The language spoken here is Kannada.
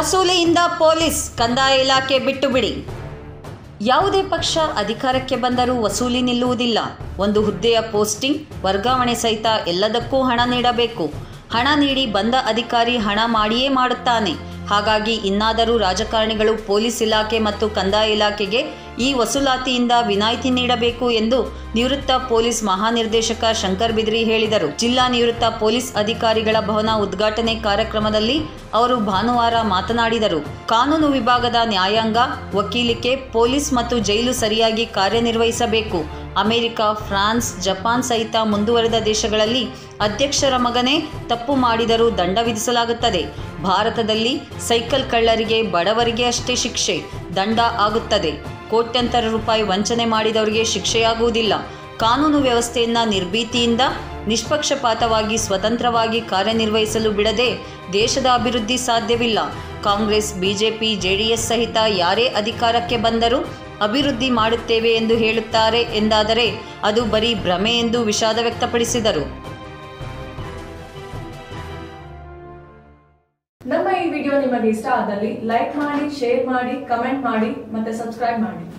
ವಸೂಲಿಯಿಂದ ಪೊಲೀಸ್ ಕಂದಾಯ ಇಲಾಖೆ ಬಿಟ್ಟು ಬಿಡಿ ಯಾವುದೇ ಪಕ್ಷ ಅಧಿಕಾರಕ್ಕೆ ಬಂದರೂ ವಸೂಲಿ ನಿಲ್ಲುವುದಿಲ್ಲ ಒಂದು ಹುದ್ದೆಯ ಪೋಸ್ಟಿಂಗ್ ವರ್ಗಾವಣೆ ಸಹಿತ ಎಲ್ಲದಕ್ಕೂ ಹಣ ನೀಡಬೇಕು ಹಣ ನೀಡಿ ಬಂದ ಅಧಿಕಾರಿ ಹಣ ಮಾಡಿಯೇ ಮಾಡುತ್ತಾನೆ ಹಾಗಾಗಿ ಇನ್ನಾದರೂ ರಾಜಕಾರಣಿಗಳು ಪೊಲೀಸ್ ಇಲಾಖೆ ಮತ್ತು ಕಂದಾಯ ಇಲಾಖೆಗೆ ಈ ವಸೂಲಾತಿಯಿಂದ ವಿನಾಯಿತಿ ನೀಡಬೇಕು ಎಂದು ನಿವೃತ್ತ ಪೊಲೀಸ್ ಮಹಾನಿರ್ದೇಶಕ ಶಂಕರ್ ಬಿದ್ರಿ ಹೇಳಿದರು ಜಿಲ್ಲಾ ನಿವೃತ್ತ ಪೊಲೀಸ್ ಅಧಿಕಾರಿಗಳ ಭವನ ಉದ್ಘಾಟನೆ ಕಾರ್ಯಕ್ರಮದಲ್ಲಿ ಅವರು ಭಾನುವಾರ ಮಾತನಾಡಿದರು ಕಾನೂನು ವಿಭಾಗದ ನ್ಯಾಯಾಂಗ ವಕೀಲಿಕೆ ಪೊಲೀಸ್ ಮತ್ತು ಜೈಲು ಸರಿಯಾಗಿ ಕಾರ್ಯನಿರ್ವಹಿಸಬೇಕು ಅಮೆರಿಕ ಫ್ರಾನ್ಸ್ ಜಪಾನ್ ಸಹಿತ ಮುಂದುವರೆದ ದೇಶಗಳಲ್ಲಿ ಅಧ್ಯಕ್ಷರ ಮಗನೇ ತಪ್ಪು ಮಾಡಿದರೂ ದಂಡ ವಿಧಿಸಲಾಗುತ್ತದೆ ಭಾರತದಲ್ಲಿ ಸೈಕಲ್ ಕಳ್ಳರಿಗೆ ಬಡವರಿಗೆ ಅಷ್ಟೇ ಶಿಕ್ಷೆ ದಂಡ ಆಗುತ್ತದೆ ಕೋಟ್ಯಂತರ ರೂಪಾಯಿ ವಂಚನೆ ಮಾಡಿದವರಿಗೆ ಶಿಕ್ಷೆಯಾಗುವುದಿಲ್ಲ ಕಾನೂನು ವ್ಯವಸ್ಥೆಯನ್ನ ನಿರ್ಭೀತಿಯಿಂದ ನಿಷ್ಪಕ್ಷಪಾತವಾಗಿ ಸ್ವತಂತ್ರವಾಗಿ ಕಾರ್ಯನಿರ್ವಹಿಸಲು ಬಿಡದೆ ದೇಶದ ಅಭಿವೃದ್ಧಿ ಸಾಧ್ಯವಿಲ್ಲ ಕಾಂಗ್ರೆಸ್ ಬಿಜೆಪಿ ಜೆಡಿಎಸ್ ಸಹಿತ ಯಾರೇ ಅಧಿಕಾರಕ್ಕೆ ಬಂದರೂ ಅಭಿವೃದ್ಧಿ ಮಾಡುತ್ತೇವೆ ಎಂದು ಹೇಳುತ್ತಾರೆ ಎಂದಾದರೆ ಅದು ಬರೀ ಭ್ರಮೆ ಎಂದು ವಿಷಾದ ವ್ಯಕ್ತಪಡಿಸಿದರು ನಮ್ಮ ಈ ವಿಡಿಯೋ ನಿಮಗೆ ಇಷ್ಟ ಆದಲ್ಲಿ ಲೈಕ್ ಮಾಡಿ ಶೇರ್ ಮಾಡಿ ಕಮೆಂಟ್ ಮಾಡಿ ಮತ್ತೆ ಸಬ್ಸ್ಕ್ರೈಬ್ ಮಾಡಿ